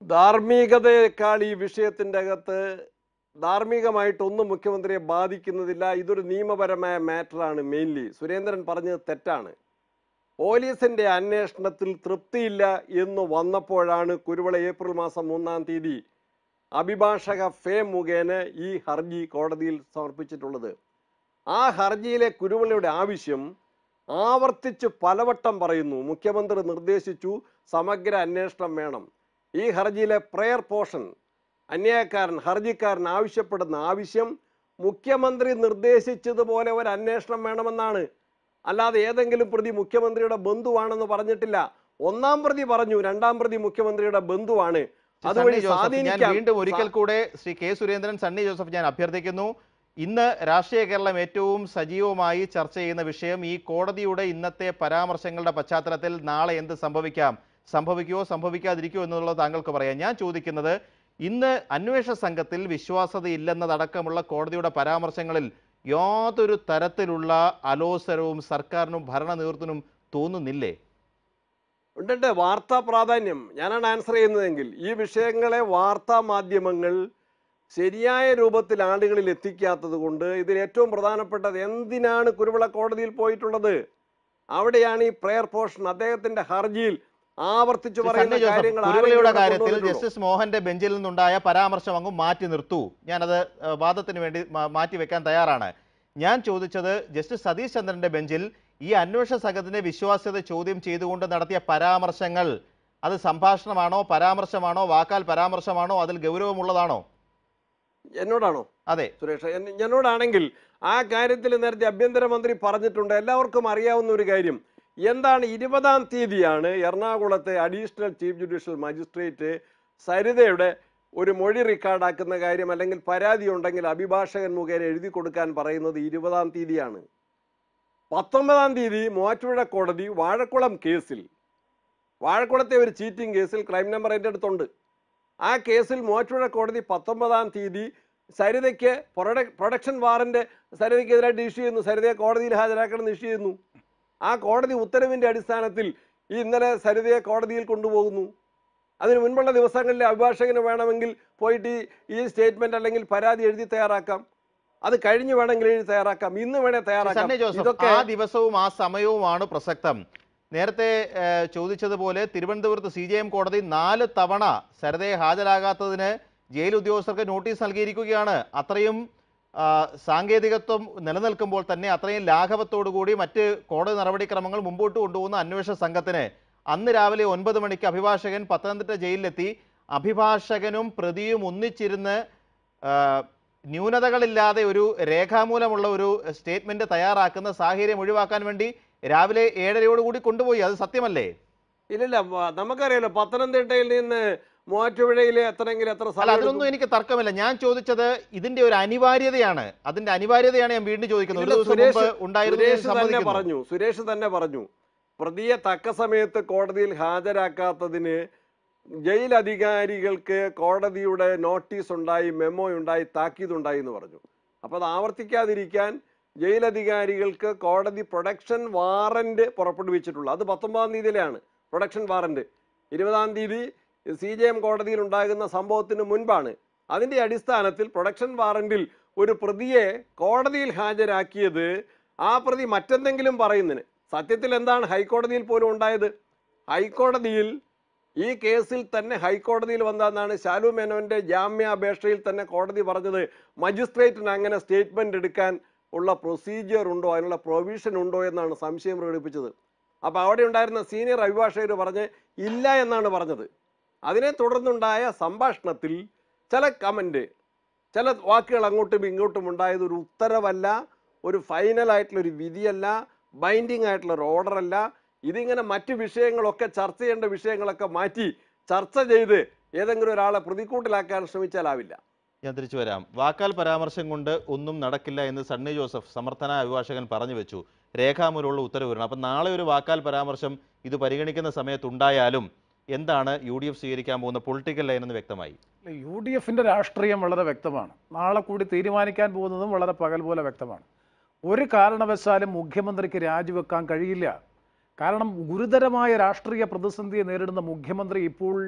ധാർമ്മികതയേക്കാൾ ഈ വിഷയത്തിൻ്റെ അകത്ത് ധാർമ്മികമായിട്ടൊന്നും മുഖ്യമന്ത്രിയെ ബാധിക്കുന്നതില്ല ഇതൊരു നിയമപരമായ മാറ്ററാണ് മെയിൻലി സുരേന്ദ്രൻ പറഞ്ഞത് തെറ്റാണ് പോലീസിന്റെ അന്വേഷണത്തിൽ തൃപ്തിയില്ല എന്ന് വന്നപ്പോഴാണ് കുരുവിള ഏപ്രിൽ മാസം മൂന്നാം തീയതി അഭിഭാഷക ഫേ മുഖേന ഈ ഹർജി കോടതിയിൽ സമർപ്പിച്ചിട്ടുള്ളത് ആ ഹർജിയിലെ കുരുവിളയുടെ ആവശ്യം ആവർത്തിച്ച് പലവട്ടം പറയുന്നു മുഖ്യമന്ത്രി നിർദ്ദേശിച്ചു സമഗ്ര അന്വേഷണം വേണം ഈ ഹർജിയിലെ പ്രയർ പോർഷൻ അന്യായക്കാരൻ ഹർജിക്കാരൻ ആവശ്യപ്പെടുന്ന ആവശ്യം മുഖ്യമന്ത്രി നിർദ്ദേശിച്ചതുപോലെ ഒരു അന്വേഷണം വേണമെന്നാണ് അല്ലാതെ ഏതെങ്കിലും പ്രതി മുഖ്യമന്ത്രിയുടെ ബന്ധുവാണെന്ന് പറഞ്ഞിട്ടില്ല ഒന്നാം പ്രതി പറഞ്ഞു രണ്ടാം പ്രതി മുഖ്യമന്ത്രിയുടെ ബന്ധുവാണ് സണ്ണി അതുവഴി ജോസഫ്, ഞാൻ സ്വാധീനിക്കാം വീണ്ടും ഒരിക്കൽ കൂടെ ശ്രീ കെ സുരേന്ദ്രൻ സണ്ണി ജോസഫ് ഞാൻ അഭ്യർത്ഥിക്കുന്നു ഇന്ന് രാഷ്ട്രീയ കേരളം ഏറ്റവും സജീവമായി ചർച്ച ചെയ്യുന്ന വിഷയം ഈ കോടതിയുടെ ഇന്നത്തെ പരാമർശങ്ങളുടെ പശ്ചാത്തലത്തിൽ നാളെ എന്ത് സംഭവിക്കാം സംഭവിക്കുമോ സംഭവിക്കാതിരിക്കുമോ എന്നുള്ളത് താങ്കൾക്ക് പറയാം ഞാൻ ചോദിക്കുന്നത് ഇന്ന് അന്വേഷണ സംഘത്തിൽ വിശ്വാസതയില്ലെന്നതടക്കമുള്ള കോടതിയുടെ പരാമർശങ്ങളിൽ യാതൊരു തരത്തിലുള്ള അലോസരവും സർക്കാരിനും ഭരണ നേതൃത്വത്തിനും തോന്നുന്നില്ലേ ഉണ്ടുണ്ട് വാർത്താ പ്രാധാന്യം ഞാനാണ് ആൻസർ ചെയ്യുന്നതെങ്കിൽ ഈ വിഷയങ്ങളെ വാർത്താ മാധ്യമങ്ങൾ ശരിയായ രൂപത്തിൽ ആളുകളിൽ എത്തിക്കാത്തത് കൊണ്ട് ഇതിൽ ഏറ്റവും പ്രധാനപ്പെട്ടത് എന്തിനാണ് കുരുവിള കോടതിയിൽ പോയിട്ടുള്ളത് അവിടെയാണ് ഈ പ്രയർ പോർഷൻ അദ്ദേഹത്തിന്റെ ഹർജിയിൽ ആവർത്തിച്ചു സണ്ണി പറയുന്ന ജോസഫ്, കാര്യങ്ങൾ കുരുവിളയുടെ ആരെങ്കിലും ഇവിടെ കാര്യത്തിൽ കൊണ്ടുവന്നിട്ടുണ്ടോ? ജസ്റ്റിസ് മോഹന്റെ ബെഞ്ചിൽ നിന്നുണ്ടായ പരാമർശം അങ്ങ് മാറ്റി നിർത്തൂ ഞാനത് ഏഹ്, വാദത്തിന് വേണ്ടി മാ- മാറ്റി വെക്കാൻ തയ്യാറാണ് ഞാൻ ചോദിച്ചത് ജസ്റ്റിസ് സതീഷ് ചന്ദ്രന്റെ ബെഞ്ചിൽ ഈ അന്വേഷണ സംഘത്തിന്റെ വിശ്വാസ്യത ചോദ്യം ചെയ്തുകൊണ്ട് നടത്തിയ പരാമർശങ്ങൾ അത് സംഭാഷണമാണോ പരാമർശമാണോ വാക്കാൽ പരാമർശമാണോ അതിൽ ഗൗരവമുള്ളതാണോ എന്നോടാണോ അതെ സുരേഷ് എൻ- എന്നോടാണെങ്കിൽ ആ കാര്യത്തിൽ നേരത്തെ ആഭ്യന്തരമന്ത്രി പറഞ്ഞിട്ടുണ്ട് എല്ലാവർക്കും അറിയാവുന്ന ഒരു കാര്യം എന്താണ് ഇരുപതാം തീയതിയാണ് എറണാകുളത്തെ അഡീഷണൽ ചീഫ് ജുഡീഷ്യൽ മജിസ്ട്രേറ്റ് സരിതയുടെ ഒരു മൊഴി റെക്കോർഡാക്കുന്ന കാര്യം അല്ലെങ്കിൽ പരാതി ഉണ്ടെങ്കിൽ അഭിഭാഷകൻ മുഖേന എഴുതി കൊടുക്കാൻ പറയുന്നത് ഇരുപതാം തീയതിയാണ് പത്തൊമ്പതാം തീയതി മൂവാറ്റുപുഴ കോടതി വാഴക്കുളം കേസിൽ വാഴക്കുളത്തെ ഒരു ചീറ്റിംഗ് കേസിൽ ക്രൈം നമ്പർ എൻ്റെ അടുത്തുണ്ട് ആ കേസിൽ മൂവാറ്റുപുഴ കോടതി പത്തൊമ്പതാം തീയതി സരിതയ്ക്ക് പ്രൊഡക് പ്രൊഡക്ഷൻ വാറന്റ് സരിതയ്ക്കെതിരായിട്ട് ഇഷ്യൂ ചെയ്യുന്നു സരിതയെ കോടതിയിൽ ഹാജരാക്കണം ഇഷ്യൂ ചെയ്യുന്നു ആ കോടതി ഉത്തരവിന്റെ അടിസ്ഥാനത്തിൽ ഈ ഇന്നലെ സരിതയെ കോടതിയിൽ കൊണ്ടുപോകുന്നു അതിന് മുൻപുള്ള ദിവസങ്ങളിൽ അഭിഭാഷകന് വേണമെങ്കിൽ പോയിട്ട് ഈ- ഈ സ്റ്റേറ്റ്മെന്റ് അല്ലെങ്കിൽ പരാതി എഴുതി തയ്യാറാക്കാം അത് കഴിഞ്ഞ് വേണമെങ്കിൽ എഴുതി തയ്യാറാക്കാം ഇന്ന് വേണേ തയ്യാറാക്കാം സണ്ണി ജോസഫ് ഇതൊക്കെ ആ ദിവസവും ആ സമയവുമാണ് പ്രസക്തം നേരത്തെ ഏഹ്, ചോദിച്ചതുപോലെ തിരുവനന്തപുരത്ത് സി ജെ എം കോടതി നാല് തവണ സരിതയെ ഹാജരാകാത്തതിന് ജയിൽ ഉദ്യോഗസ്ഥർക്ക് നോട്ടീസ് നൽകിയിരിക്കുകയാണ് അത്രയും ആ, സാങ്കേതികത്വം നിലനിൽക്കുമ്പോൾ തന്നെ അത്രയും ലാഘവത്തോടു കൂടി മറ്റ് കോടതി നടപടിക്രമങ്ങൾ മുമ്പോട്ട് കൊണ്ടുപോകുന്ന അന്വേഷണ സംഘത്തിന് അന്ന് രാവിലെ ഒൻപത് മണിക്ക് അഭിഭാഷകൻ പത്തനംതിട്ട ജയിലിലെത്തി അഭിഭാഷകനും പ്രതിയും ഒന്നിച്ചിരുന്ന് ആ, ന്യൂനതകളില്ലാതെ ഒരു രേഖാമൂലമുള്ള ഒരു സ്റ്റേറ്റ്മെന്റ് തയ്യാറാക്കുന്ന സാഹചര്യം ഒഴിവാക്കാൻ വേണ്ടി രാവിലെ ഏഴരയോടുകൂടി കൊണ്ടുപോയി അത് സത്യമല്ലേ ഇല്ലില്ല വ- നമുക്കറിയാലോ പത്തനംതിട്ടയിൽ നിന്ന് മൂവാറ്റുപുഴയിൽ എത്തണമെങ്കിൽ എത്ര അല്ല സമയം എടുക്കും? അതിലൊന്നും എനിക്ക് തർക്കമില്ല ഞാൻ ചോദിച്ചത് ഇതിന്റെ ഒരു അനിവാര്യതയാണ് അതിന്റെ അനിവാര്യതയാണ് ഞാൻ വീണ്ടും ചോദിക്കുന്നത് ഒരു ഇല്ല, ദിവസം സുരേഷ് മുമ്പ് ഉണ്ടായിരുന്നു എന്ന് സുരേഷ് തന്നെ സമ്മതിക്കുന്നു. പറഞ്ഞു സുരേഷ് തന്നെ പറഞ്ഞു പ്രതിയെ തക്ക സമയത്ത് കോടതിയിൽ ഹാജരാക്കാത്തതിന് ജയിൽ അധികാരികൾക്ക് കോടതിയുടെ നോട്ടീസ് ഉണ്ടായി മെമ്മോ ഉണ്ടായി താക്കീതുണ്ടായി എന്ന് പറഞ്ഞു അപ്പോൾ അത് ആവർത്തിക്കാതിരിക്കാൻ ജയിൽ അധികാരികൾക്ക് കോടതി പ്രൊഡക്ഷൻ വാറന്റ് പുറപ്പെടുവിച്ചിട്ടുള്ളൂ അത് പത്തൊമ്പതാം തീയതിയിലാണ് പ്രൊഡക്ഷൻ വാറന്റ് ഇരുപതാം തീയതി സി ജെ എം കോടതിയിൽ ഉണ്ടാകുന്ന സംഭവത്തിന് മുൻപാണ് അതിന്റെ അടിസ്ഥാനത്തിൽ പ്രൊഡക്ഷൻ വാറന്റിൽ ഒരു പ്രതിയെ കോടതിയിൽ ഹാജരാക്കിയത് ആ പ്രതി മറ്റെന്തെങ്കിലും പറയുന്നതിന് സത്യത്തിൽ എന്താണ് ഹൈക്കോടതിയിൽ പോലും ഉണ്ടായത് ഹൈക്കോടതിയിൽ ഈ കേസിൽ തന്നെ ഹൈക്കോടതിയിൽ വന്നതെന്നാണ് ശാലു മേനോന്റെ ജാമ്യാപേക്ഷയിൽ തന്നെ കോടതി പറഞ്ഞത് മജിസ്ട്രേറ്റിന് അങ്ങനെ സ്റ്റേറ്റ്മെന്റ് എടുക്കാൻ ഉള്ള പ്രൊസീജിയർ ഉണ്ടോ അതിനുള്ള പ്രൊവിഷൻ ഉണ്ടോ എന്നാണ് സംശയം പ്രകടിപ്പിച്ചത് അപ്പോൾ അവിടെ ഉണ്ടായിരുന്ന സീനിയർ അഭിഭാഷകർ പറഞ്ഞ് ഇല്ല എന്നാണ് പറഞ്ഞത് അതിനെ തുടർന്നുണ്ടായ സംഭാഷണത്തിൽ ചില കമന്റ് ചില വാക്കുകൾ അങ്ങോട്ടും ഇങ്ങോട്ടും ഉണ്ടായത് ഒരു ഉത്തരവല്ല ഒരു ഫൈനൽ ആയിട്ടുള്ള ഒരു വിധിയല്ല ബൈൻഡിങ് ആയിട്ടുള്ള ഒരു ഓർഡർ അല്ല ഇതിങ്ങനെ മറ്റു വിഷയങ്ങളൊക്കെ ചർച്ച ചെയ്യേണ്ട വിഷയങ്ങളൊക്കെ മാറ്റി ചർച്ച ചെയ്ത് ഏതെങ്കിലും ഒരാളെ പ്രതിക്കൂട്ടിലാക്കാൻ ശ്രമിച്ചാലാവില്ല ഞാൻ തിരിച്ചു വരാം വാക്കാൽ പരാമർശം കൊണ്ട് ഒന്നും നടക്കില്ല എന്ന് സണ്ണി ജോസഫ് സമർത്ഥന അഭിഭാഷകൻ പറഞ്ഞു വെച്ചു രേഖാമൂലമുള്ള ഉത്തരവ് വരണം അപ്പം നാളെ ഒരു വാക്കാൽ പരാമർശം ഇത് പരിഗണിക്കുന്ന സമയത്തുണ്ടായാലും എന്താണ് യു ഡി എഫ് സ്വീകരിക്കാൻ പോകുന്ന പൊളിറ്റിക്കൽ ലൈൻ എന്ന് വ്യക്തമായി യു ഡി എഫിൻ്റെ രാഷ്ട്രീയം വളരെ വ്യക്തമാണ് നാളെ കൂടി തീരുമാനിക്കാൻ പോകുന്നതും വളരെ പകൽ പോലെ വ്യക്തമാണ് ഒരു കാരണവശാലും മുഖ്യമന്ത്രിക്ക് രാജിവെക്കാൻ കഴിയില്ല കാരണം ഗുരുതരമായ രാഷ്ട്രീയ പ്രതിസന്ധിയെ നേരിടുന്ന മുഖ്യമന്ത്രി ഇപ്പോൾ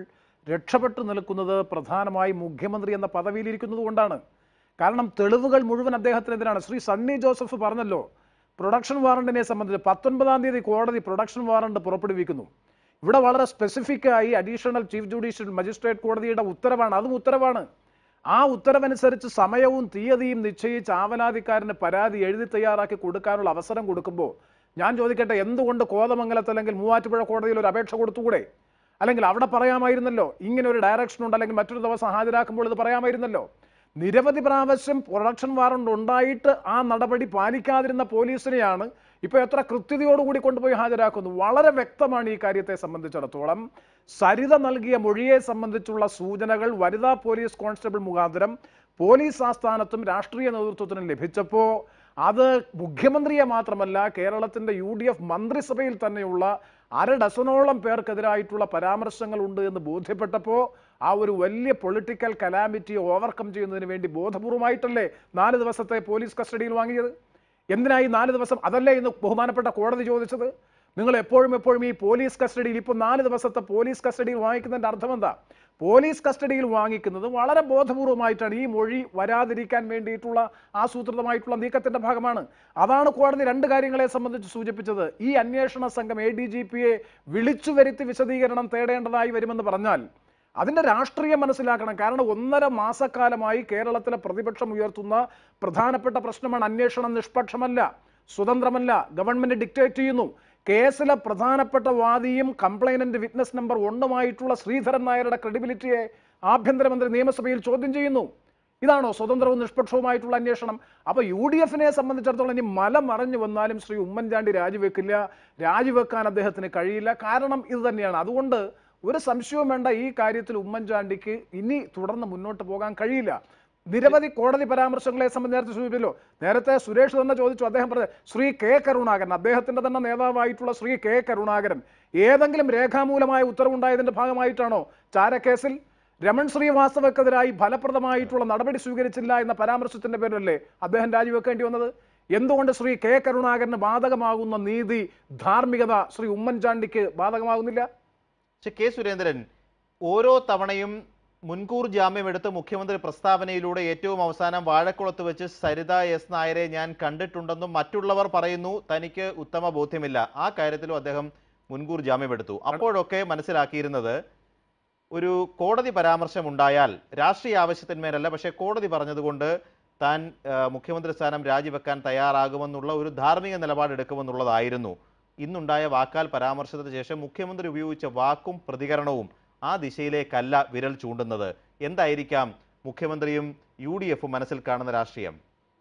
രക്ഷപ്പെട്ടു നിൽക്കുന്നത് പ്രധാനമായും മുഖ്യമന്ത്രി എന്ന പദവിയിലിരിക്കുന്നത് കൊണ്ടാണ് കാരണം തെളിവുകൾ മുഴുവൻ അദ്ദേഹത്തിനെതിരാണ് ശ്രീ സണ്ണി ജോസഫ് പറഞ്ഞല്ലോ പ്രൊഡക്ഷൻ വാറണ്ടിനെ സംബന്ധിച്ച് പത്തൊൻപതാം തീയതി കോടതി പ്രൊഡക്ഷൻ വാറണ്ട് പുറപ്പെടുവിക്കുന്നു ഇവിടെ വളരെ സ്പെസിഫിക് ആയി അഡീഷണൽ ചീഫ് ജുഡീഷ്യൽ മജിസ്ട്രേറ്റ് കോടതിയുടെ ഉത്തരവാണ് അതും ഉത്തരവാണ് ആ ഉത്തരവനുസരിച്ച് സമയവും തീയതിയും നിശ്ചയിച്ച് ആവലാതിക്കാരന് പരാതി എഴുതി തയ്യാറാക്കി കൊടുക്കാനുള്ള അവസരം കൊടുക്കുമ്പോൾ ഞാൻ ചോദിക്കട്ടെ എന്തുകൊണ്ട് കോതമംഗലത്ത് അല്ലെങ്കിൽ മൂവാറ്റുപുഴ കോടതിയിൽ ഒരു അപേക്ഷ കൊടുത്തുകൂടെ അല്ലെങ്കിൽ അവിടെ പറയാമായിരുന്നല്ലോ ഇങ്ങനെ ഒരു ഡയറക്ഷൻ ഉണ്ട് അല്ലെങ്കിൽ മറ്റൊരു ദിവസം ഹാജരാക്കുമ്പോൾ ഇത് പറയാമായിരുന്നല്ലോ നിരവധി പ്രാവശ്യം പ്രൊഡക്ഷൻ വാറണ്ട് ഉണ്ടായിട്ട് ആ നടപടി പാലിക്കാതിരുന്ന പോലീസിനെയാണ് ഇപ്പോൾ എത്ര കൃത്യതയോടുകൂടി കൊണ്ടുപോയി ഹാജരാക്കുന്നു വളരെ വ്യക്തമാണ് ഈ കാര്യത്തെ സംബന്ധിച്ചിടത്തോളം സരിത നൽകിയ മൊഴിയെ സംബന്ധിച്ചുള്ള സൂചനകൾ വനിതാ പോലീസ് കോൺസ്റ്റബിൾ മുഖാന്തരം പോലീസ് ആസ്ഥാനത്തും രാഷ്ട്രീയ നേതൃത്വത്തിനും ലഭിച്ചപ്പോൾ അത് മുഖ്യമന്ത്രിയെ മാത്രമല്ല കേരളത്തിന്റെ യു ഡി എഫ് മന്ത്രിസഭയിൽ തന്നെയുള്ള അര ഡസനോളം പേർക്കെതിരായിട്ടുള്ള പരാമർശങ്ങൾ ഉണ്ട് എന്ന് ബോധ്യപ്പെട്ടപ്പോൾ ആ ഒരു വലിയ പൊളിറ്റിക്കൽ കലാമിറ്റിയെ ഓവർകം ചെയ്യുന്നതിന് വേണ്ടി ബോധപൂർവമായിട്ടല്ലേ നാല് ദിവസത്തെ പോലീസ് കസ്റ്റഡിയിൽ വാങ്ങിയത് എന്തിനായി നാല് ദിവസം അതല്ലേ ഇന്ന് ബഹുമാനപ്പെട്ട കോടതി ചോദിച്ചത് നിങ്ങൾ എപ്പോഴും എപ്പോഴും ഈ പോലീസ് കസ്റ്റഡിയിൽ ഇപ്പോൾ നാല് ദിവസത്തെ പോലീസ് കസ്റ്റഡിയിൽ വാങ്ങിക്കുന്നതിന്റെ അർത്ഥം എന്താ പോലീസ് കസ്റ്റഡിയിൽ വാങ്ങിക്കുന്നത് വളരെ ബോധപൂർവമായിട്ടാണ് ഈ മൊഴി വരാതിരിക്കാൻ വേണ്ടിയിട്ടുള്ള ആസൂത്രിതമായിട്ടുള്ള നീക്കത്തിന്റെ ഭാഗമാണ് അതാണ് കോടതി രണ്ട് കാര്യങ്ങളെ സംബന്ധിച്ച് സൂചിപ്പിച്ചത് ഈ അന്വേഷണ സംഘം എ ഡി ജി പിയെ വിളിച്ചു വരുത്തി വിശദീകരണം തേടേണ്ടതായി വരുമെന്ന് പറഞ്ഞാൽ അതിന്റെ രാഷ്ട്രീയം മനസ്സിലാക്കണം കാരണം ഒന്നര മാസക്കാലമായി കേരളത്തിലെ പ്രതിപക്ഷം ഉയർത്തുന്ന പ്രധാനപ്പെട്ട പ്രശ്നമാണ് അന്വേഷണം നിഷ്പക്ഷമല്ല സ്വതന്ത്രമല്ല ഗവൺമെന്റ് ഡിക്റ്റേറ്റ് ചെയ്യുന്നു കേസിലെ പ്രധാനപ്പെട്ട വാദിയും കംപ്ലൈനന്റ് വിറ്റ്നസ് നമ്പർ ഒന്നുമായിട്ടുള്ള ശ്രീധരൻ നായരുടെ ക്രെഡിബിലിറ്റിയെ ആഭ്യന്തരമന്ത്രി നിയമസഭയിൽ ചോദ്യം ചെയ്യുന്നു ഇതാണോ സ്വതന്ത്രവും നിഷ്പക്ഷവുമായിട്ടുള്ള അന്വേഷണം അപ്പൊ യു ഡി എഫിനെ സംബന്ധിച്ചിടത്തോളം ഇനി മല മറഞ്ഞു വന്നാലും ശ്രീ ഉമ്മൻചാണ്ടി രാജിവെക്കില്ല രാജിവെക്കാൻ അദ്ദേഹത്തിന് കഴിയില്ല കാരണം ഇത് തന്നെയാണ് അതുകൊണ്ട് ഒരു സംശയവും വേണ്ട ഈ കാര്യത്തിൽ ഉമ്മൻചാണ്ടിക്ക് ഇനി തുടർന്ന് മുന്നോട്ട് പോകാൻ കഴിയില്ല നിരവധി കോടതി പരാമർശങ്ങളെ സംബന്ധിച്ച് നേരത്തെ സൂചിപ്പിച്ചല്ലോ നേരത്തെ സുരേഷ് തന്നെ ചോദിച്ചു അദ്ദേഹം പറഞ്ഞത് ശ്രീ കെ കരുണാകരൻ അദ്ദേഹത്തിന്റെ തന്നെ നേതാവായിട്ടുള്ള ശ്രീ കെ കരുണാകരൻ ഏതെങ്കിലും രേഖാമൂലമായ ഉത്തരവുണ്ടായതിന്റെ ഭാഗമായിട്ടാണോ ചാരക്കേസിൽ രമൺ ശ്രീവാസ്തവക്കെതിരായി ഫലപ്രദമായിട്ടുള്ള നടപടി സ്വീകരിച്ചില്ല എന്ന പരാമർശത്തിന്റെ പേരിലല്ലേ അദ്ദേഹം രാജിവെക്കേണ്ടി വന്നത് എന്തുകൊണ്ട് ശ്രീ കെ കരുണാകരന് ബാധകമാകുന്ന നീതി ധാർമ്മികത ശ്രീ ഉമ്മൻചാണ്ടിക്ക് ബാധകമാകുന്നില്ല പക്ഷെ കെ സുരേന്ദ്രൻ ഓരോ തവണയും മുൻകൂർ ജാമ്യമെടുത്ത് മുഖ്യമന്ത്രി പ്രസ്താവനയിലൂടെ ഏറ്റവും അവസാനം വാഴക്കുളത്ത് വെച്ച് സരിത എസ് നായരെ ഞാൻ കണ്ടിട്ടുണ്ടെന്നും മറ്റുള്ളവർ പറയുന്നു തനിക്ക് ഉത്തമ ബോധ്യമില്ല ആ കാര്യത്തിലും അദ്ദേഹം മുൻകൂർ ജാമ്യമെടുത്തു അപ്പോഴൊക്കെ മനസ്സിലാക്കിയിരുന്നത് ഒരു കോടതി പരാമർശം ഉണ്ടായാൽ രാഷ്ട്രീയ ആവശ്യത്തിന്മേലല്ല പക്ഷേ കോടതി പറഞ്ഞതുകൊണ്ട് താൻ ആ, മുഖ്യമന്ത്രി സ്ഥാനം രാജിവെക്കാൻ തയ്യാറാകുമെന്നുള്ള ഒരു ധാർമ്മിക നിലപാടെടുക്കുമെന്നുള്ളതായിരുന്നു ഇന്നുണ്ടായ വാക്കാൽ പരാമർശത്തിന് ശേഷം മുഖ്യമന്ത്രി ഉപയോഗിച്ച വാക്കും പ്രതികരണവും ആ ദിശയിലേക്കല്ല വിരൽ ചൂണ്ടുന്നത് എന്തായിരിക്കാം മുഖ്യമന്ത്രിയും യു ഡി എഫും മനസ്സിൽ കാണുന്ന രാഷ്ട്രീയം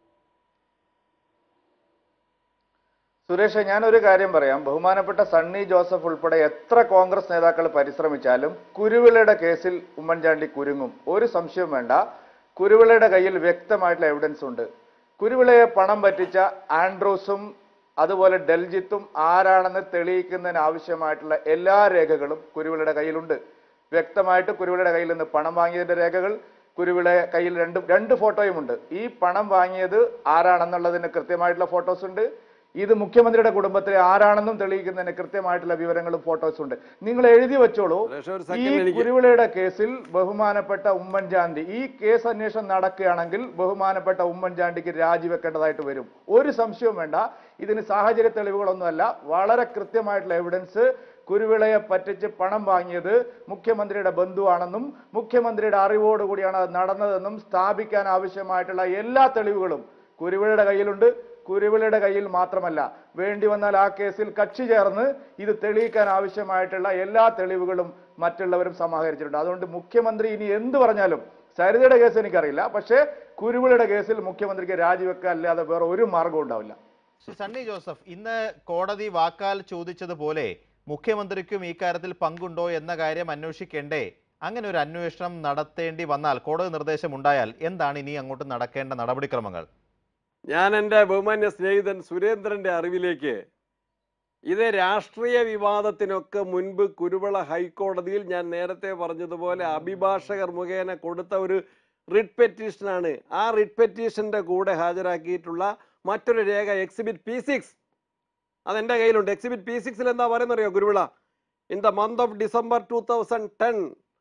സുരേഷ് ഞാനൊരു കാര്യം പറയാം ബഹുമാനപ്പെട്ട സണ്ണി ജോസഫ് ഉൾപ്പെടെ എത്ര കോൺഗ്രസ് നേതാക്കൾ പരിശ്രമിച്ചാലും കുരുവിളയുടെ കേസിൽ ഉമ്മൻചാണ്ടി കുരുങ്ങും ഒരു സംശയവും വേണ്ട കുരുവിളയുടെ കയ്യിൽ വ്യക്തമായിട്ടുള്ള എവിഡൻസ് ഉണ്ട് കുരുവിളയെ പണം പറ്റിച്ച ആൻഡ്രൂസും അതുപോലെ ഡൽജിത്തും ആരാണെന്ന് തെളിയിക്കുന്നതിന് ആവശ്യമായിട്ടുള്ള എല്ലാ രേഖകളും കുരുവിളയുടെ കയ്യിലുണ്ട് വ്യക്തമായിട്ട് കുരുവിളയുടെ കയ്യിൽ നിന്ന് പണം വാങ്ങിയതിന്റെ രേഖകൾ കുരുവിള കയ്യിൽ രണ്ട് രണ്ട് ഫോട്ടോയും ഉണ്ട് ഈ പണം വാങ്ങിയത് ആരാണെന്നുള്ളതിന് കൃത്യമായിട്ടുള്ള ഫോട്ടോസ് ഉണ്ട് ഇത് മുഖ്യമന്ത്രിയുടെ കുടുംബത്തിലെ ആരാണെന്നും തെളിയിക്കുന്നതിന് കൃത്യമായിട്ടുള്ള വിവരങ്ങളും ഫോട്ടോസും ഉണ്ട് നിങ്ങൾ എഴുതി വെച്ചോളൂ സുരേഷ് ഒരു ഈ സെക്കൻഡ് എനിക്ക് കുരുവിളയുടെ കേസിൽ ബഹുമാനപ്പെട്ട ഉമ്മൻചാണ്ടി ഈ കേസ് അന്വേഷണം നടക്കുകയാണെങ്കിൽ ബഹുമാനപ്പെട്ട ഉമ്മൻചാണ്ടിക്ക് രാജിവെക്കേണ്ടതായിട്ട് വരും ഒരു സംശയവും വേണ്ട ഇതിന് സാഹചര്യ തെളിവുകളൊന്നുമല്ല വളരെ കൃത്യമായിട്ടുള്ള എവിഡൻസ് കുരുവിളയെ പറ്റിച്ച് പണം വാങ്ങിയത് മുഖ്യമന്ത്രിയുടെ ബന്ധുവാണെന്നും മുഖ്യമന്ത്രിയുടെ അറിവോടുകൂടിയാണ് അത് നടന്നതെന്നും സ്ഥാപിക്കാൻ ആവശ്യമായിട്ടുള്ള എല്ലാ തെളിവുകളും കുരുവിളയുടെ കയ്യിലുണ്ട് കുരുവിളയുടെ കയ്യിൽ മാത്രമല്ല വേണ്ടി വന്നാൽ ആ കേസിൽ കക്ഷി ചേർന്ന് ഇത് തെളിയിക്കാൻ ആവശ്യമായിട്ടുള്ള എല്ലാ തെളിവുകളും മറ്റുള്ളവരും സമാഹരിച്ചിട്ടുണ്ട് അതുകൊണ്ട് മുഖ്യമന്ത്രി ഇനി എന്ത് പറഞ്ഞാലും സരിതയുടെ കേസ് എനിക്കറിയില്ല പക്ഷേ കുരുവിളയുടെ കേസിൽ മുഖ്യമന്ത്രിക്ക് രാജിവെക്കാൻ അല്ലാതെ വേറെ ഒരു മാർഗവും ഉണ്ടാവില്ല ശ്രീ സണ്ണി ജോസഫ് ഇന്ന് കോടതി വാക്കാൽ ചോദിച്ചതുപോലെ മുഖ്യമന്ത്രിക്കും ഈ കാര്യത്തിൽ പങ്കുണ്ടോ എന്ന കാര്യം അന്വേഷിക്കേണ്ടേ അങ്ങനെ ഒരു അന്വേഷണം നടത്തേണ്ടി വന്നാൽ കോടതി നിർദ്ദേശം ഉണ്ടായാൽ എന്താണ് ഇനി അങ്ങോട്ട് നടക്കേണ്ട നടപടിക്രമങ്ങൾ ഞാൻ എൻ്റെ ബഹുമാന്യ സ്നേഹിതൻ സുരേന്ദ്രന്റെ അറിവിലേക്ക് ഇത് രാഷ്ട്രീയ വിവാദത്തിനൊക്കെ മുൻപ് കുരുവിള ഹൈക്കോടതിയിൽ ഞാൻ നേരത്തെ പറഞ്ഞതുപോലെ അഭിഭാഷകർ മുഖേന കൊടുത്ത ഒരു റിട്ട് പെറ്റീഷനാണ് ആ റിട്ട് പെറ്റീഷന്റെ കൂടെ ഹാജരാക്കിയിട്ടുള്ള മറ്റൊരു രേഖ എക്സിബിറ്റ് പി സിക്സ് അതെൻ്റെ കയ്യിലുണ്ട് എക്സിബിറ്റ് പി സിക്സിൽ എന്താ പറയുന്നറിയോ Kuruvila in the month of December two thousand ten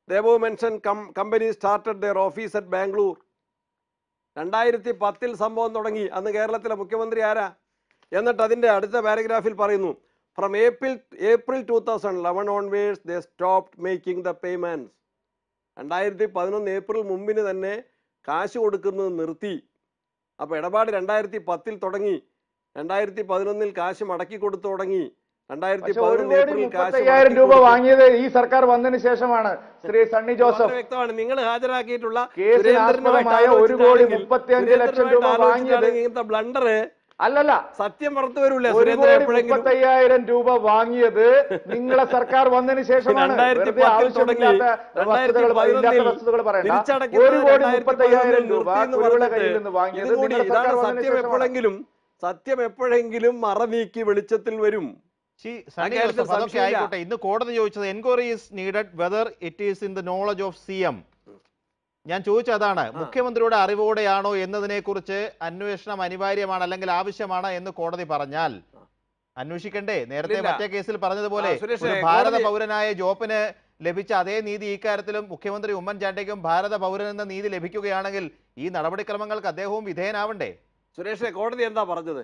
the above mention company started their office at Bangalore രണ്ടായിരത്തി പത്തിൽ സംഭവം തുടങ്ങി അന്ന് കേരളത്തിലെ മുഖ്യമന്ത്രി ആരാ എന്നിട്ട് അതിൻ്റെ അടുത്ത പാരഗ്രാഫിൽ പറയുന്നു from April April two thousand eleven onwards they stopped making the payments രണ്ടായിരത്തി പതിനൊന്ന് ഏപ്രിൽ മുമ്പിന് തന്നെ കാശ് കൊടുക്കുന്നത് നിർത്തി അപ്പോൾ ഇടപാട് രണ്ടായിരത്തി പത്തിൽ തുടങ്ങി രണ്ടായിരത്തി പതിനൊന്നിൽ കാശ് മടക്കി കൊടുത്തു തുടങ്ങി രണ്ടായിരത്തി പക്ഷെ ഒരു പതിനൊന്ന് കോടി ഏപ്രിൽ കാശ് മുപ്പത്തയ്യായിരം മടക്കി രൂപ കൊടുത്തു. വാങ്ങിയത് ഈ സർക്കാർ വന്നതിന് ശേഷമാണ് ശ്രീ സണ്ണി ജോസഫ് വളരെ വ്യക്തമാണ് നിങ്ങൾ ഹാജരാക്കിയിട്ടുള്ള കേസിന് സുരേന്ദ്രനുമായിട്ട് ആസ്പദമായ ഒരു കോടി ആലോചിച്ചിട്ടാണെങ്കിൽ- മുപ്പത്തിയഞ്ച് ലക്ഷം രൂപ സുരേന്ദ്രനുമായിട്ട് വാങ്ങിയത് ആലോചിച്ചിട്ടാണെങ്കിൽ ഇങ്ങനത്തെ ബ്ലണ്ടർ അല്ലല്ല സത്യം പുറത്തു വരൂല ഒരു സുരേന്ദ്രൻ കോടി എപ്പോഴെങ്കിലും മുപ്പത്തയ്യായിരം രൂപ വാങ്ങിയത് നിങ്ങളെ സർക്കാർ വന്നതിന് ശേഷമാണ് രണ്ടായിരത്തി വെറുതെ പത്തിൽ തുടങ്ങി ആവശ്യമില്ലാത്ത രണ്ടായിരത്തി വസ്തുതകൾ ഇല്ലാത്ത പതിനൊന്നിൽ വസ്തുതകൾ പറയണ്ട തിരിച്ചടയ്ക്കുന്നത് ഒരു കോടി രണ്ടായിരത്തി മുപ്പത്തയ്യായിരം പതിനൊന്നിൽ രൂപ നിർത്തി എന്ന് കുരുവിള പറഞ്ഞിട്ട് കയ്യിൽ നിന്ന് വാങ്ങിയത് ഇതുകൂടി നിങ്ങളുടെ ഇതാണ് സർക്കാർ വന്നതിന് സത്യം ശേഷമാണ് എപ്പോഴെങ്കിലും സത്യം എപ്പോഴെങ്കിലും മറ നീക്കി വെളിച്ചത്തിൽ വരും ശ്രീ സണ്ണി കാര്യത്തിൽ ജോസഫ് അതൊക്കെ സംശയമില്ല. ആയിക്കോട്ടെ ഇന്ന് കോടതി ചോദിച്ചത് enquiry is needed whether it is in the knowledge of C M ഞാൻ ചോദിച്ചത് അതാണ് മുഖ്യമന്ത്രിയുടെ അറിവോടെയാണോ എന്നതിനെ കുറിച്ച് അന്വേഷണം അനിവാര്യമാണ് അല്ലെങ്കിൽ ആവശ്യമാണ് എന്ന് കോടതി പറഞ്ഞാൽ അന്വേഷിക്കണ്ടേ നേരത്തെ ഇല്ല. മറ്റേ കേസിൽ പറഞ്ഞതുപോലെ ആ, സുരേഷേ, ഒരു ഭാരത കോടതി- പൗരനായ ജോപ്പിന് ലഭിച്ച അതേ നീതി ഇക്കാര്യത്തിലും മുഖ്യമന്ത്രി ഉമ്മൻചാണ്ടിക്കും ഭാരത പൗരൻ എന്ന നീതി ലഭിക്കുകയാണെങ്കിൽ ഈ നടപടിക്രമങ്ങൾക്ക് അദ്ദേഹവും വിധേയനാവണ്ടേ സുരേഷ് കോടതി എന്താ പറഞ്ഞത്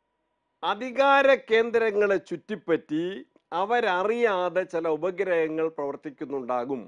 അധികാര കേന്ദ്രങ്ങളെ ചുറ്റിപ്പറ്റി അവരറിയാതെ ചില ഉപഗ്രഹങ്ങൾ പ്രവർത്തിക്കുന്നുണ്ടാകും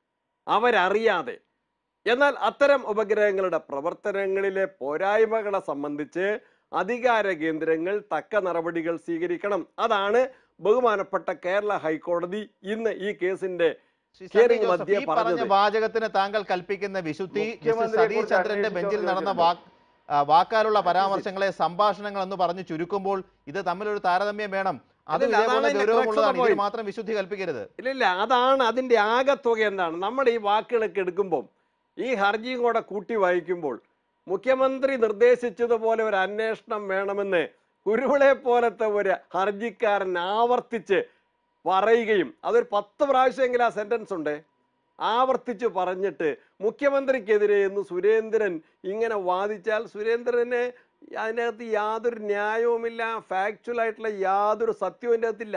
അവരറിയാതെ എന്നാൽ അത്തരം ഉപഗ്രഹങ്ങളുടെ പ്രവർത്തനങ്ങളിലെ പോരായ്മകളെ സംബന്ധിച്ച് അധികാര കേന്ദ്രങ്ങൾ തക്ക നടപടികൾ സ്വീകരിക്കണം അതാണ് ബഹുമാനപ്പെട്ട കേരള ഹൈക്കോടതി ഇന്ന് ഈ കേസിന്റെ ശ്രീ സണ്ണി ഹിയറിംഗ് ജോസഫ്, മധ്യേ ഈ പറഞ്ഞ പറഞ്ഞത്. വാചകത്തിന് താങ്കൾ കൽപ്പിക്കുന്ന വിശുദ്ധി ജസ്റ്റിസ് മുഖ്യമന്ത്രിയെ സതീഷ് കുറിച്ച് ചന്ദ്രന്റെ ബെഞ്ചിൽ അന്വേഷിച്ചോ നടന്ന എന്ന് വാക്ക് ആ, വാക്കാലുള്ള പരാമർശങ്ങളെ സംഭാഷണങ്ങൾ എന്ന് പറഞ്ഞ് ചുരുക്കുമ്പോൾ ഇത് തമ്മിലൊരു താരതമ്യം വേണം അത് അല്ലല്ല, ഇതേപോലെ അതാണ് അതിന്റെ ഗൗരവമുള്ളതാണ് crux of the ഇതിൽ point. മാത്രം വിശുദ്ധി കൽപ്പിക്കരുത് ഇല്ലില്ല അതാണ് അതിന്റെ ആകത്തുക എന്താണ് നമ്മൾ ഈ വാക്കുകളൊക്കെ എടുക്കുമ്പോൾ ഈ ഹർജിയും കൂടെ കൂട്ടി വായിക്കുമ്പോൾ മുഖ്യമന്ത്രി നിർദ്ദേശിച്ചതുപോലെ ഒരു അന്വേഷണം വേണമെന്ന് കുരുവിളെ പോലത്തെ ഒരു ഹർജിക്കാരൻ ആവർത്തിച്ച് പറയുകയും അതൊരു പത്ത് പ്രാവശ്യമെങ്കിലും ആ സെന്റൻസ് ഉണ്ട് ആവർത്തിച്ച് പറഞ്ഞിട്ട് മുഖ്യമന്ത്രിക്കെതിരെ എന്ന് സുരേന്ദ്രൻ ഇങ്ങനെ വാദിച്ചാൽ സുരേന്ദ്രന് അതിനകത്ത് യാതൊരു ന്യായവുമില്ല ഫാക്ച്വൽ ആയിട്ടുള്ള യാതൊരു സത്യവും അതിൻ്റെ അകത്തില്ല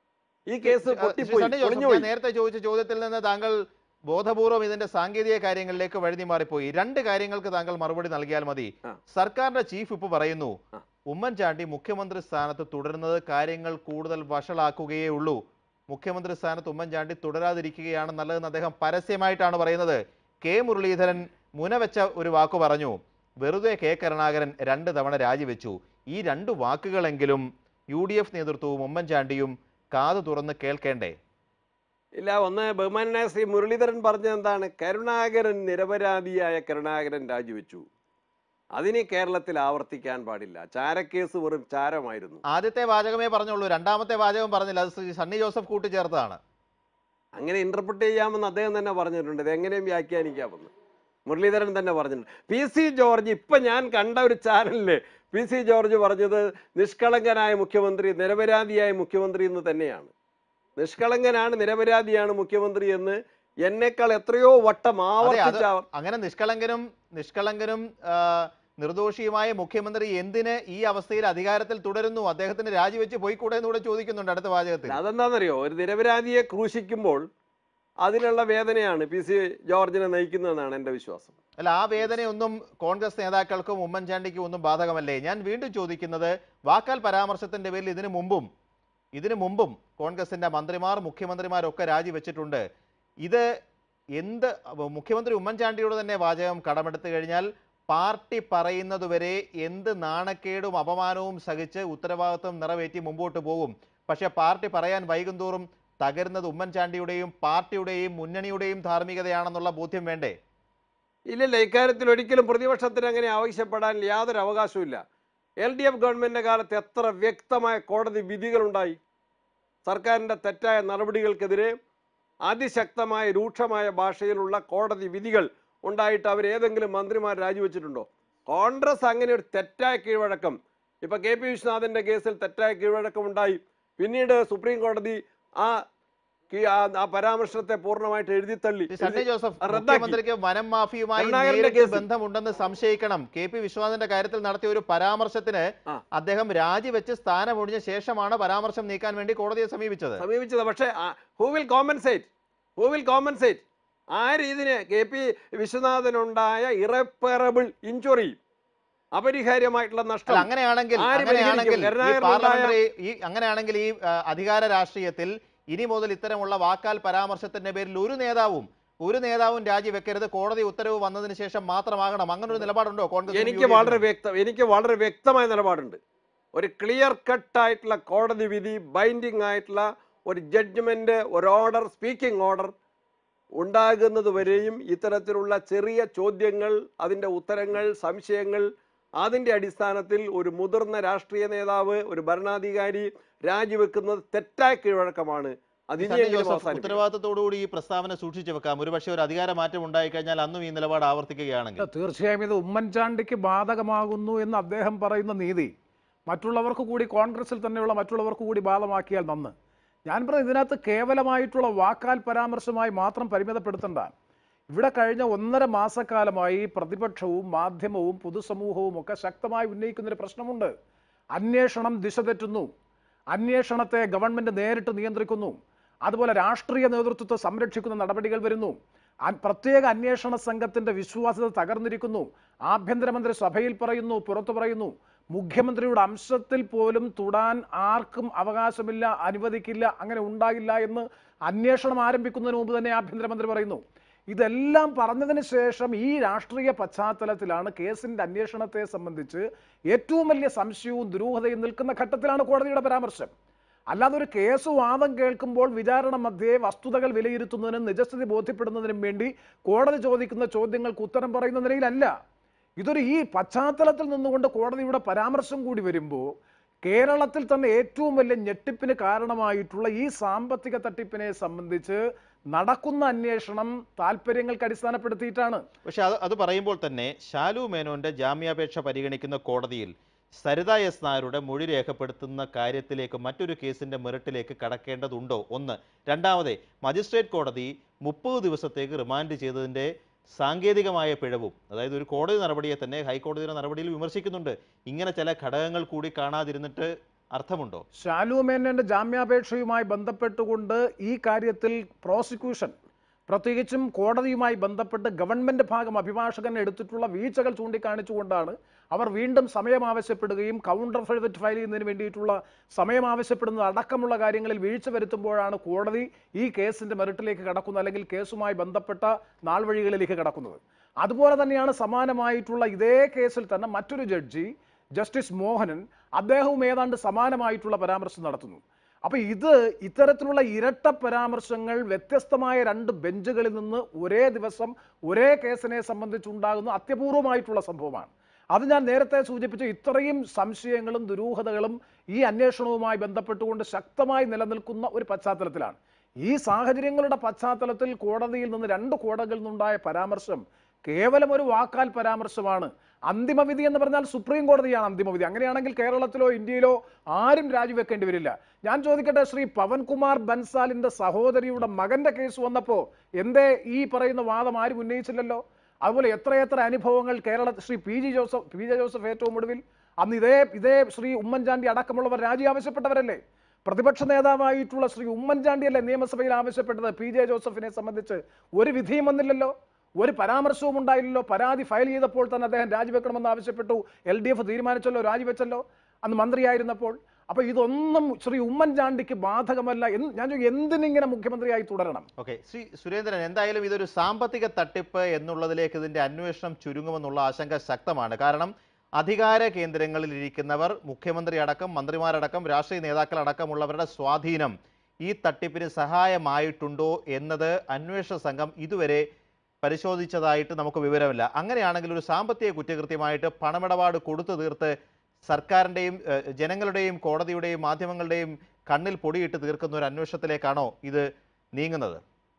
ഈ കേസ് ശ്രീ പൊട്ടിപ്പോയി സണ്ണി ജോസഫ്, പൊളിഞ്ഞുപോയി ഞാൻ നേരത്തെ ചോദിച്ച ചോദ്യത്തിൽ നിന്ന് താങ്കൾ ബോധപൂർവം ഇതിന്റെ സാങ്കേതിക കാര്യങ്ങളിലേക്ക് വഴുതി മാറിപ്പോയി രണ്ട് കാര്യങ്ങൾക്ക് താങ്കൾ മറുപടി നൽകിയാൽ മതി ആ. സർക്കാരിന്റെ ചീഫ് ഇപ്പൊ പറയുന്നു ആ. ഉമ്മൻചാണ്ടി മുഖ്യമന്ത്രി സ്ഥാനത്ത് തുടരുന്നത് കാര്യങ്ങൾ കൂടുതൽ വഷളാക്കുകയേ ഉള്ളൂ മുഖ്യമന്ത്രി സ്ഥാനത്ത് ഉമ്മൻചാണ്ടി തുടരാതിരിക്കുകയാണ് നല്ലതെന്ന് അദ്ദേഹം പരസ്യമായിട്ടാണ് പറയുന്നത് കെ മുരളീധരൻ മുനവെച്ച ഒരു വാക്ക് പറഞ്ഞു വെറുതെ കെ കരുണാകരൻ രണ്ട് തവണ രാജിവെച്ചു ഈ രണ്ട് വാക്കുകളെങ്കിലും യു ഡി എഫ് നേതൃത്വവും ഉമ്മൻചാണ്ടിയും കാതു തുറന്ന് കേൾക്കേണ്ടേ ഇല്ല ഒന്ന് ബഹുമാനായ ശ്രീ മുരളീധരൻ പറഞ്ഞത് എന്താണ് കരുണാകരൻ നിരപരാധിയായ കരുണാകരൻ രാജിവെച്ചു അതിന് കേരളത്തിൽ ആവർത്തിക്കാൻ പാടില്ല ചാരക്കേസ് വെറും ചാരമായിരുന്നു ആദ്യത്തെ വാചകമേ പറഞ്ഞുള്ളൂ രണ്ടാമത്തെ വാചകം പറഞ്ഞില്ല അത് ശ്രീ സണ്ണി ജോസഫ് കൂട്ടിച്ചേർത്തതാണ് അങ്ങനെ ഇന്റർപ്രിറ്റ് ചെയ്യാമെന്ന് അദ്ദേഹം തന്നെ പറഞ്ഞിട്ടുണ്ട് ഇത് എങ്ങനെയും വ്യാഖ്യാനിക്കാമെന്ന് മുരളീധരൻ തന്നെ പറഞ്ഞിട്ടുണ്ട് പി സി ജോർജ് ഇപ്പൊ ഞാൻ കണ്ട ഒരു ചാനലില് പി സി ജോർജ് പറഞ്ഞത് നിഷ്കളങ്കനായ മുഖ്യമന്ത്രി നിരപരാധിയായ മുഖ്യമന്ത്രി എന്ന് തന്നെയാണ് നിഷ്കളങ്കനാണ് നിരപരാധിയാണ് മുഖ്യമന്ത്രി എന്ന് എന്നേക്കാൾ എത്രയോ വട്ടം അതെ അത് ആവർത്തിച്ച അങ്ങനെ നിഷ്കളങ്കനും നിഷ്കളങ്കനും ആ, നിർദോഷിയുമായ മുഖ്യമന്ത്രി എന്തിന് ഈ അവസ്ഥയിൽ അധികാരത്തിൽ തുടരുന്നു അദ്ദേഹത്തിന് രാജിവെച്ച് പോയിക്കൂടെ എന്ന് കൂടെ ചോദിക്കുന്നുണ്ട് അടുത്ത വാചകത്തിൽ അതെന്താണെന്നറിയോ ഒരു നിരപരാധിയെ ക്രൂശിക്കുമ്പോൾ അതിനുള്ള വേദനയാണ് പി സി ജോർജിനെ നയിക്കുന്നതെന്നാണ് എൻ്റെ വിശ്വാസം അല്ല ആ വേദനയൊന്നും കോൺഗ്രസ് നേതാക്കൾക്കും ഉമ്മൻചാണ്ടിക്കും ഒന്നും ബാധകമല്ലേ ഞാൻ വീണ്ടും ചോദിക്കുന്നത് വാക്കാൽ പരാമർശത്തിന്റെ പേരിൽ ഇതിനു മുമ്പും ഇതിനു മുമ്പും കോൺഗ്രസിന്റെ മന്ത്രിമാർ മുഖ്യമന്ത്രിമാരൊക്കെ രാജിവെച്ചിട്ടുണ്ട് ഇത് എന്ത് മുഖ്യമന്ത്രി ഉമ്മൻചാണ്ടിയുടെ തന്നെ വാചകം കടമെടുത്തു കഴിഞ്ഞാൽ പാർട്ടി പറയുന്നതുവരെ എന്ത് നാണക്കേടും അപമാനവും സഹിച്ച് ഉത്തരവാദിത്വം നിറവേറ്റി മുമ്പോട്ട് പോകും പക്ഷെ പാർട്ടി പറയാൻ വൈകുന്തോറും തകരുന്നത് ഉമ്മൻചാണ്ടിയുടെയും പാർട്ടിയുടെയും മുന്നണിയുടെയും ധാർമ്മികതയാണെന്നുള്ള ബോധ്യം വേണ്ടേ ഇല്ലില്ല ഇക്കാര്യത്തിൽ ഒരിക്കലും പ്രതിപക്ഷത്തിന് അങ്ങനെ ആവശ്യപ്പെടാൻ യാതൊരു അവകാശവുമില്ല എൽ ഡി എഫ് ഗവൺമെന്റിന്റെ കാലത്ത് എത്ര വ്യക്തമായ കോടതി വിധികളുണ്ടായി സർക്കാരിന്റെ തെറ്റായ നടപടികൾക്കെതിരെ അതിശക്തമായ രൂക്ഷമായ ഭാഷയിലുള്ള കോടതി വിധികൾ ഉണ്ടായിട്ട് അവർ ഏതെങ്കിലും മന്ത്രിമാർ രാജിവെച്ചിട്ടുണ്ടോ കോൺഗ്രസ് അങ്ങനെ ഒരു തെറ്റായ കീഴ്വഴക്കം ഇപ്പൊ കെ പി വിശ്വനാഥിന്റെ കേസിൽ തെറ്റായ കീഴ്വഴക്കം ഉണ്ടായി പിന്നീട് സുപ്രീം കോടതി ആ കീ- ആ- ആ പരാമർശത്തെ പൂർണ്ണമായിട്ട് എഴുതിത്തള്ളി ശ്രീ സണ്ണി ജോസഫ് റദ്ദാക്കി. മുഖ്യമന്ത്രിക്ക് വനം മാഫിയുമായി കരുണാകരന്റെ നേരിട്ട് കേസിൽ. ബന്ധമുണ്ടെന്ന് സംശയിക്കണം കെ പി വിശ്വനാഥന്റെ കാര്യത്തിൽ നടത്തിയ ഒരു പരാമർശത്തിന് ആ. അദ്ദേഹം രാജിവെച്ച് സ്ഥാനമൊഴിഞ്ഞ ശേഷമാണ് പരാമർശം നീക്കാൻ വേണ്ടി കോടതിയെ സമീപിച്ചത് സമീപിച്ചത് പക്ഷേ who will compensate who will compensate ആര് ഇതിന് കെ പി വിശ്വനാഥനുണ്ടായ ഇറപ്പറബിൾ ഇഞ്ചുറി അപരിഹാര്യമായിട്ടുള്ള അല്ല നഷ്ടം അങ്ങനെയാണെങ്കിൽ ആര് അങ്ങനെയാണെങ്കിൽ പരിഹരിക്കും? ഈ കരുണാകരനുണ്ടായ- പാർലമെന്ററി ഈ അങ്ങനെയാണെങ്കിൽ ഈ ആ, അധികാര രാഷ്ട്രീയത്തിൽ ഇനി മുതൽ ഇത്തരമുള്ള വാക്കാൽ പരാമർശത്തിന്റെ പേരിൽ ഒരു നേതാവും ഒരു നേതാവും രാജിവെക്കരുത് കോടതി ഉത്തരവ് വന്നതിന് ശേഷം മാത്രമാകണം അങ്ങനെ ഒരു നിലപാടുണ്ടോ കോൺഗ്രസ് എനിക്ക് വളരെ വ്യക്തം എനിക്ക് വളരെ വ്യക്തമായ നിലപാടുണ്ട് ഒരു ക്ലിയർ കട്ട് ആയിട്ടുള്ള കോടതി വിധി ബൈൻഡിങ് ആയിട്ടുള്ള ഒരു ജഡ്ജ്മെന്റ് ഒരു ഓർഡർ സ്പീക്കിംഗ് ഓർഡർ ഉണ്ടാകുന്നത് വരെയും ഇത്തരത്തിലുള്ള ചെറിയ ചോദ്യങ്ങൾ അതിൻ്റെ ഉത്തരങ്ങൾ സംശയങ്ങൾ അതിൻ്റെ അടിസ്ഥാനത്തിൽ ഒരു മുതിർന്ന രാഷ്ട്രീയ നേതാവ് ഒരു ഭരണാധികാരി രാജിവെക്കുന്നത് തെറ്റായ കീഴ്വഴക്കമാണ് അത് സണ്ണി ഇനിയെങ്കിലും ജോസഫ് അവസാനിപ്പിക്കണം. ഉത്തരവാദിത്തത്തോടുകൂടി ഈ പ്രസ്താവന സൂക്ഷിച്ചു വെക്കാം ഒരുപക്ഷെ ഒരു അധികാര മാറ്റം ഉണ്ടായിക്കഴിഞ്ഞാൽ അന്നും ഈ നിലപാട് ആവർത്തിക്കുകയാണെങ്കിൽ തീർച്ചയായും ഇത് ഉമ്മൻചാണ്ടിക്ക് ബാധകമാകുന്നു എന്ന് അദ്ദേഹം പറയുന്ന നീതി മറ്റുള്ളവർക്ക് കൂടി കോൺഗ്രസിൽ തന്നെയുള്ള മറ്റുള്ളവർക്ക് കൂടി ബാധമാക്കിയാൽ നന്ന് ഞാൻ പറഞ്ഞ ഇതിനകത്ത് കേവലമായിട്ടുള്ള വാക്കാൽ പരാമർശമായി മാത്രം പരിമിതപ്പെടുത്തണ്ട ഇവിടെ കഴിഞ്ഞ ഒന്നര മാസക്കാലമായി പ്രതിപക്ഷവും മാധ്യമവും പൊതുസമൂഹവും ഒക്കെ ശക്തമായി ഉന്നയിക്കുന്നൊരു പ്രശ്നമുണ്ട് അന്വേഷണം ദിശ തെറ്റുന്നു അന്വേഷണത്തെ ഗവൺമെന്റ് നേരിട്ട് നിയന്ത്രിക്കുന്നു അതുപോലെ രാഷ്ട്രീയ നേതൃത്വത്തെ സംരക്ഷിക്കുന്ന നടപടികൾ വരുന്നു ആ- പ്രത്യേക അന്വേഷണ സംഘത്തിന്റെ വിശ്വാസ്യത തകർന്നിരിക്കുന്നു ആഭ്യന്തരമന്ത്രി സഭയിൽ പറയുന്നു പുറത്തു പറയുന്നു മുഖ്യമന്ത്രിയുടെ അംശത്തിൽ പോലും തൊടാൻ ആർക്കും അവകാശമില്ല അനുവദിക്കില്ല അങ്ങനെ ഉണ്ടാകില്ല എന്ന് അന്വേഷണം ആരംഭിക്കുന്നതിന് മുമ്പ് തന്നെ ആഭ്യന്തരമന്ത്രി പറയുന്നു ഇതെല്ലാം പറഞ്ഞതിന് ശേഷം ഈ രാഷ്ട്രീയ പശ്ചാത്തലത്തിലാണ് കേസിന്റെ അന്വേഷണത്തെ സംബന്ധിച്ച് ഏറ്റവും വലിയ സംശയവും ദുരൂഹതയും നിൽക്കുന്ന ഘട്ടത്തിലാണ് കോടതിയുടെ പരാമർശം അല്ലാതെ ഒരു കേസ് വാദം കേൾക്കുമ്പോൾ വിചാരണ മധ്യേ വസ്തുതകൾ വിലയിരുത്തുന്നതിനും നിജസ്ഥിതി ബോധ്യപ്പെടുന്നതിനും വേണ്ടി കോടതി ചോദിക്കുന്ന ചോദ്യങ്ങൾക്ക് ഉത്തരം പറയുന്ന നിലയിലല്ല ഇതൊരു ഈ പശ്ചാത്തലത്തിൽ നിന്നുകൊണ്ട് കോടതിയുടെ പരാമർശം കൂടി വരുമ്പോൾ കേരളത്തിൽ തന്നെ ഏറ്റവും വലിയ ഞെട്ടിപ്പിന് കാരണമായിട്ടുള്ള ഈ സാമ്പത്തിക തട്ടിപ്പിനെ സംബന്ധിച്ച് നടക്കുന്ന അന്വേഷണം താല്പര്യങ്ങൾക്ക് അടിസ്ഥാനപ്പെടുത്തിയിട്ടാണ് പക്ഷെ അത് അത് പറയുമ്പോൾ തന്നെ ശാലു മേനോന്റെ ജാമ്യാപേക്ഷ പരിഗണിക്കുന്ന കോടതിയിൽ സരിത എസ് നായരുടെ മൊഴി രേഖപ്പെടുത്തുന്ന കാര്യത്തിലേക്ക് മറ്റൊരു കേസിന്റെ മെറിറ്റിലേക്ക് കടക്കേണ്ടതുണ്ടോ ഒന്ന് രണ്ടാമതേ മജിസ്ട്രേറ്റ് കോടതി മുപ്പത് ദിവസത്തേക്ക് റിമാൻഡ് ചെയ്തതിന്റെ സാങ്കേതികമായ പിഴവും അതായത് ഒരു കോടതി നടപടിയെ തന്നെ ഹൈക്കോടതിയുടെ നടപടിയിൽ വിമർശിക്കുന്നുണ്ട് ഇങ്ങനെ ചില ഘടകങ്ങൾ കൂടി കാണാതിരുന്നിട്ട് അർത്ഥമുണ്ടോ ശാലു മേനോന്റെ ജാമ്യാപേക്ഷയുമായി ബന്ധപ്പെട്ടുകൊണ്ട് ഈ കാര്യത്തിൽ പ്രോസിക്യൂഷൻ പ്രത്യേകിച്ചും കോടതിയുമായി ബന്ധപ്പെട്ട് ഗവൺമെന്റ് ഭാഗം അഭിഭാഷകൻ എടുത്തിട്ടുള്ള വീഴ്ചകൾ ചൂണ്ടിക്കാണിച്ചുകൊണ്ടാണ് അവർ വീണ്ടും സമയം ആവശ്യപ്പെടുകയും കൗണ്ടർ ഫെൽവെറ്റ് ഫയൽ ചെയ്യുന്നതിന് വേണ്ടിയിട്ടുള്ള സമയം ആവശ്യപ്പെടുന്നത് അടക്കമുള്ള കാര്യങ്ങളിൽ വീഴ്ച വരുത്തുമ്പോഴാണ് കോടതി ഈ കേസിന്റെ മെറിറ്റിലേക്ക് കടക്കുന്നത് അല്ലെങ്കിൽ കേസുമായി ബന്ധപ്പെട്ട നാൾവഴികളിലേക്ക് കടക്കുന്നത് അതുപോലെ തന്നെയാണ് സമാനമായിട്ടുള്ള ഇതേ കേസിൽ തന്നെ മറ്റൊരു ജഡ്ജി ജസ്റ്റിസ് മോഹനൻ അദ്ദേഹവും ഏതാണ്ട് സമാനമായിട്ടുള്ള പരാമർശം നടത്തുന്നു അപ്പൊ ഇത് ഇത്തരത്തിലുള്ള ഇരട്ട പരാമർശങ്ങൾ വ്യത്യസ്തമായ രണ്ട് ബെഞ്ചുകളിൽ നിന്ന് ഒരേ ദിവസം ഒരേ കേസിനെ സംബന്ധിച്ചുണ്ടാകുന്ന അത്യപൂർവമായിട്ടുള്ള സംഭവമാണ് അത് ഞാൻ നേരത്തെ സൂചിപ്പിച്ച ഇത്രയും സംശയങ്ങളും ദുരൂഹതകളും ഈ അന്വേഷണവുമായി ബന്ധപ്പെട്ടുകൊണ്ട് ശക്തമായി നിലനിൽക്കുന്ന ഒരു പശ്ചാത്തലത്തിലാണ് ഈ സാഹചര്യങ്ങളുടെ പശ്ചാത്തലത്തിൽ കോടതിയിൽ നിന്ന് രണ്ട് കോടതികളിൽ നിന്നുണ്ടായ പരാമർശം കേവലം ഒരു വാക്കാൽ പരാമർശമാണ് അന്തിമവിധി എന്ന് പറഞ്ഞാൽ സുപ്രീം കോടതിയാണ് അന്തിമവിധി അങ്ങനെയാണെങ്കിൽ കേരളത്തിലോ ഇന്ത്യയിലോ ആരും രാജിവെക്കേണ്ടി വരില്ല ഞാൻ ചോദിക്കട്ടെ ശ്രീ പവൻകുമാർ ബൻസാലിന്റെ സഹോദരിയുടെ മകന്റെ കേസ് വന്നപ്പോ എന്തേ ഈ പറയുന്ന വാദം ആരും ഉന്നയിച്ചില്ലല്ലോ അതുപോലെ എത്രയെത്ര അനുഭവങ്ങൾ Kerala Shri P G Joseph P J Joseph ഏറ്റവും ഒടുവിൽ അന്ന് ഇതേ ഇതേ ശ്രീ ഉമ്മൻചാണ്ടി അടക്കമുള്ളവർ രാജി ആവശ്യപ്പെട്ടവരല്ലേ പ്രതിപക്ഷ നേതാവായിട്ടുള്ള ശ്രീ ഉമ്മൻചാണ്ടിയല്ലേ നിയമസഭയിൽ ആവശ്യപ്പെട്ടത് പി ജെ ജോസഫിനെ സംബന്ധിച്ച് ഒരു വിധിയും വന്നില്ലല്ലോ ഒരു പരാമർശവും ഉണ്ടായില്ലല്ലോ പരാതി ഫയൽ ചെയ്തപ്പോൾ തന്നെ അദ്ദേഹം രാജിവെക്കണമെന്ന് ആവശ്യപ്പെട്ടു എൽ ഡി എഫ് തീരുമാനിച്ചല്ലോ രാജിവെച്ചല്ലോ അന്ന് മന്ത്രിയായിരുന്നപ്പോൾ അപ്പൊ ഇതൊന്നും ശ്രീ ഉമ്മൻചാണ്ടിക്ക് ബാധകമല്ല എന്ന് ഞാൻ ചോദിക്കും എന്തിനിങ്ങനെ മുഖ്യമന്ത്രിയായി തുടരണം ഓക്കെ ശ്രീ സുരേന്ദ്രൻ എന്തായാലും ഇതൊരു സാമ്പത്തിക തട്ടിപ്പ് എന്നുള്ളതിലേക്ക് ഇതിന്റെ അന്വേഷണം ചുരുങ്ങുമെന്നുള്ള ആശങ്ക ശക്തമാണ് കാരണം അധികാര കേന്ദ്രങ്ങളിൽ ഇരിക്കുന്നവർ മുഖ്യമന്ത്രി അടക്കം മന്ത്രിമാരടക്കം രാഷ്ട്രീയ നേതാക്കൾ അടക്കമുള്ളവരുടെ സ്വാധീനം ഈ തട്ടിപ്പിന് സഹായമായിട്ടുണ്ടോ എന്നത് അന്വേഷണ സംഘം ഇതുവരെ പരിശോധിച്ചതായിട്ട് നമുക്ക് വിവരമില്ല അങ്ങനെയാണെങ്കിൽ ഒരു സാമ്പത്തിക കുറ്റകൃത്യമായിട്ട് പണമിടപാട് കൊടുത്തു തീർത്ത് സർക്കാരിൻ്റെയും ഏഹ്, ജനങ്ങളുടെയും കോടതിയുടെയും മാധ്യമങ്ങളുടെയും കണ്ണിൽ പൊടിയിട്ട് തീർക്കുന്ന ഒരു അന്വേഷണത്തിലേക്കാണോ ഇത് നീങ്ങുന്നത്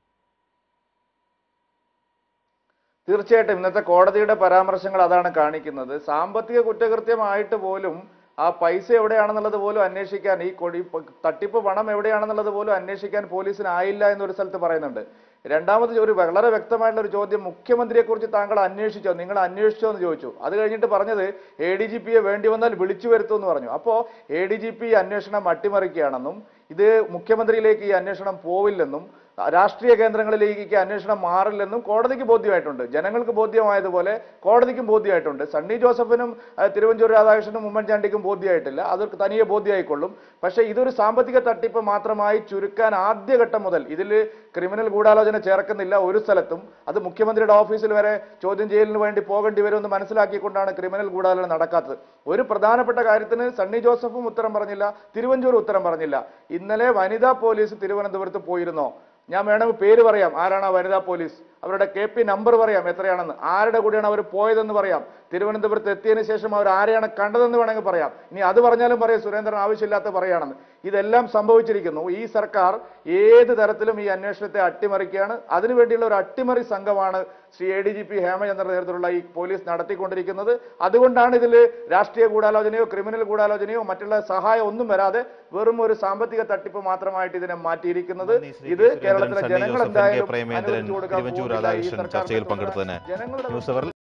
തീർച്ചയായിട്ടും ഇന്നത്തെ കോടതിയുടെ പരാമർശങ്ങൾ അതാണ് കാണിക്കുന്നത് സാമ്പത്തിക കുറ്റകൃത്യമായിട്ട് പോലും ആ പൈസ എവിടെയാണെന്നുള്ളത് പോലും അന്വേഷിക്കാൻ ഈ കൊടി പ- തട്ടിപ്പ് പണം എവിടെയാണെന്നുള്ളത് പോലും അന്വേഷിക്കാൻ പോലീസിന് ആയില്ല എന്നൊരു സ്ഥലത്ത് പറയുന്നുണ്ട് രണ്ടാമത് ഒരു വളരെ വ്യക്തമായിട്ടുള്ള ഒരു ചോദ്യം മുഖ്യമന്ത്രിയെ കുറിച്ച് താങ്കൾ അന്വേഷിച്ചോ നിങ്ങൾ അന്വേഷിച്ചോ എന്ന് ചോദിച്ചു അത് കഴിഞ്ഞിട്ട് പറഞ്ഞത് എ ഡി ജി പിയെ വേണ്ടി വന്നാൽ വിളിച്ചു വരുത്തൂ എന്ന് പറഞ്ഞു അപ്പോ എ ഡി ജി പി അന്വേഷണം അട്ടിമറിക്കുകയാണെന്നും ഇത് മുഖ്യമന്ത്രിയിലേക്ക് ഈ അന്വേഷണം പോവില്ലെന്നും രാഷ്ട്രീയ കേന്ദ്രങ്ങളിലേക്ക് അന്വേഷണം മാറില്ലെന്നും കോടതിക്ക് ബോധ്യമായിട്ടുണ്ട് ജനങ്ങൾക്ക് ബോധ്യമായതുപോലെ കോടതിക്കും ബോധ്യമായിട്ടുണ്ട് സണ്ണി ജോസഫിനും ആ, തിരുവഞ്ചൂർ രാധാകൃഷ്ണനും ഉമ്മൻചാണ്ടിക്കും ബോധ്യമായിട്ടില്ല അത് തനിയെ ബോധ്യമായിക്കൊള്ളും പക്ഷേ ഇതൊരു സാമ്പത്തിക തട്ടിപ്പ് മാത്രമായി ചുരുക്കാൻ ആദ്യഘട്ടം മുതൽ ഇതിൽ ക്രിമിനൽ ഗൂഢാലോചന ചേർക്കുന്നില്ല ഒരു സ്ഥലത്തും അത് മുഖ്യമന്ത്രിയുടെ ഓഫീസിൽ വരെ ചോദ്യം ചെയ്യലിന് വേണ്ടി പോകേണ്ടി വരുമെന്ന് മനസ്സിലാക്കിക്കൊണ്ടാണ് ക്രിമിനൽ ഗൂഢാലോചന നടക്കാത്തത് ഒരു പ്രധാനപ്പെട്ട കാര്യത്തിന് സണ്ണി ജോസഫും ഉത്തരം പറഞ്ഞില്ല തിരുവഞ്ചൂർ ഉത്തരം പറഞ്ഞില്ല ഇന്നലെ വനിതാ പോലീസ് തിരുവനന്തപുരത്ത് പോയിരുന്നോ ഞാൻ വേണമെങ്കിൽ പേര് പറയാം ആരാണ് ആ വനിതാ പോലീസ് അവരുടെ കെ പി നമ്പർ പറയാം എത്രയാണെന്ന് ആരുടെ കൂടെയാണ് അവർ പോയതെന്ന് പറയാം തിരുവനന്തപുരത്ത് എത്തിയതിനു ശേഷം അവർ ആരെയാണ് കണ്ടതെന്ന് വേണമെങ്കിൽ പറയാം ഇനി അത് പറഞ്ഞാലും പറയാം സുരേന്ദ്രൻ ആവശ്യമില്ലാത്ത പറയാണെന്ന് ഇതെല്ലാം സംഭവിച്ചിരിക്കുന്നു ഈ സർക്കാർ ഏത് തരത്തിലും ഈ അന്വേഷണത്തെ അട്ടിമറിക്കുകയാണ് അതിനുവേണ്ടിയുള്ള ഒരു അട്ടിമറി സംഘമാണ് Shri A D G P Hemachandra നേതൃത്വത്തിലുള്ള ഈ പോലീസ് നടത്തിക്കൊണ്ടിരിക്കുന്നത് അതുകൊണ്ടാണ് ഇതിൽ രാഷ്ട്രീയ ഗൂഢാലോചനയോ ക്രിമിനൽ ഗൂഢാലോചനയോ മറ്റുള്ള സഹായം ഒന്നും വരാതെ വെറും ഒരു സാമ്പത്തിക തട്ടിപ്പ് മാത്രമായിട്ട് ഇതിനെ മാറ്റിയിരിക്കുന്നത് നന്ദി ശ്രീ ഇത് കെ. സുരേന്ദ്രൻ, കേരളത്തിലെ സണ്ണി ജനങ്ങൾ ജോസഫ്, എൻ കെ എന്തായാലും പ്രേമേന്ദ്രൻ, അനുവദിച്ചു കൊടുക്കാൻ തിരുവഞ്ചൂർ പോകുന്നില്ല. ഈ രാധാകൃഷ്ണൻ സർക്കാർ ചർച്ചയിൽ പങ്കെടുത്തതിന് ജനങ്ങളുടെ ന്യൂസ് അവർ